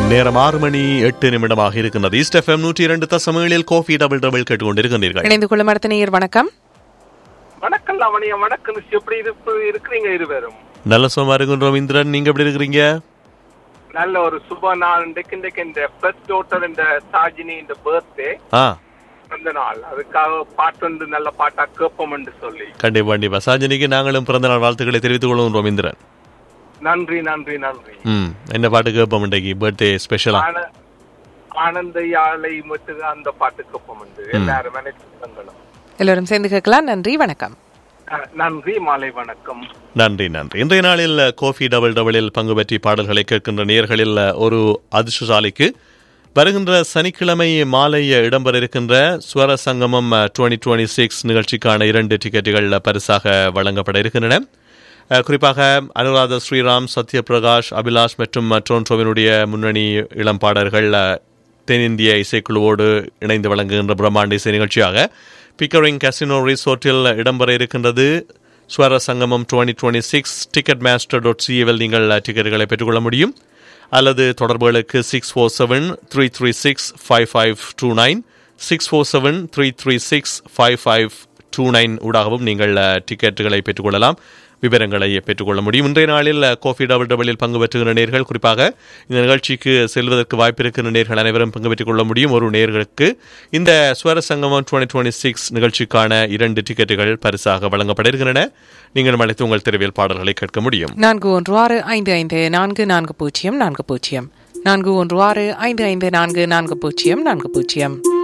நேரம் ஆறு மணி எட்டு நிமிடமாக இருக்கின்றது ஈஸ்ட் எஃப்எம் நூற்றி இரண்டு தசமங்களில் கோஃபி டபுள் டபுள் கேட்டுக்கொண்டிருக்கின்றீர்கள் இணைந்து கொள்ளும் அடுத்த நேயர் வணக்கம் வணக்கம் லாவணியா வணக்கம் மிஸ். எப்படி இருப்பு இருக்கிறீங்க இருவரும் நல்ல சுகமா இருக்கின்றோம் இந்திரன் நீங்க எப்படி இருக்கிறீங்க நல்ல ஒரு சுப நாள் இன்றைக்கு இன்றைக்கு இந்த ஃபர்ஸ்ட் டோட்டர் இந்த சாஜினி இந்த பர்த்டே ஆ அந்த நாள் அதுக்காக பாட்டு வந்து நல்ல பாட்டா கேட்போம் என்று சொல்லி கண்டிப்பா கண்டிப்பா சாஜனிக்கு நாங்களும் பிறந்த நாள் வாழ்த்துக்களை தெரிவித்துக் கொள்கின்றோம் இந்திரன் நன்றி நன்றி நன்றி ம் என்ன பாட்டு கேட்போம் இன்றைக்கு பர்த்டே ஸ்பெஷலா ஆன- ஆனந்த யாழை மட்டும் அந்த பாட்டு கேட்போம் என்று எல்லாரும் நினைச்சுங்களும் எல்லோரும் சேர்ந்து கேட்கலாம் நன்றி வணக்கம் நன்றி மாலை வணக்கம் நன்றி நன்றி இன்றைய நாளில் கோஃபி டபுள் டபுளில் பங்கு பற்றி பாடல்களை கேட்கின்ற நேர்களில் ஒரு அதிர்ஷ்டசாலிக்கு வருகின்ற சனிக்கிழமை மாலை இடம்பெற இருக்கின்ற ஸ்வர சங்கமம் டுவெண்ட்டி டுவெண்ட்டி சிக்ஸ் நிகழ்ச்சிக்கான இரண்டு டிக்கெட்டுகள் பரிசாக வழங்கப்பட இருக்கின்றன அஹ், குறிப்பாக அனுராதா ஸ்ரீராம் சத்யபிரகாஷ் அபிலாஷ் மற்றும் டொரண்டோவினுடைய முன்னணி இளம் பாடல்கள் அஹ், தென்னிந்திய இசைக்குழுவோடு இணைந்து வழங்குகின்ற பிரம்மாண்ட இசை நிகழ்ச்சியாக பிக்கரிங் கசினோ ரிசோர்ட்டில் இடம்பெற இருக்கின்றது Swara Sangamam twenty twenty six ticket master dot சிஏவில் நீங்கள் டிக்கெட்டுகளை பெற்றுக்கொள்ள முடியும் அல்லது தொடர்புகளுக்கு six four seven three three six five five two nine six four seven three three six five five two nine ஊடாகவும் நீங்கள் அஹ், டிக்கெட்டுகளை பெற்றுக்கொள்ளலாம் விவரங்களை பெற்றுக்கொள்ள முடியும் இன்றைய நாளில் அஹ், கோஃபி டபுள் டபுளில் பங்கு பெற்றுகிற நேர்கள் குறிப்பாக இந்த நிகழ்ச்சிக்கு செல்வதற்கு வாய்ப்பு இருக்கிற நேர்கள் அனைவரும் பங்கு பெற்றுக் கொள்ள முடியும் ஒரு நேர்களுக்கு இந்த ஸ்வர சங்கமம் டுவெண்ட்டி டுவெண்ட்டி சிக்ஸ் நிகழ்ச்சிக்கான இரண்டு டிக்கெட்டுகள் பரிசாக வழங்கப்பட இருக்கின்றன நீங்கள் அழைத்து உங்கள் தெருவில் பாடல்களை கேட்க முடியும் நான்கு ஒன்று ஆறு ஐந்து ஐந்து நான்கு நான்கு பூஜ்ஜியம் நான்கு பூஜ்ஜியம் நான்கு ஒன்று ஆறு ஐந்து ஐந்து நான்கு நான்கு பூஜ்ஜியம் நான்கு பூஜ்ஜியம்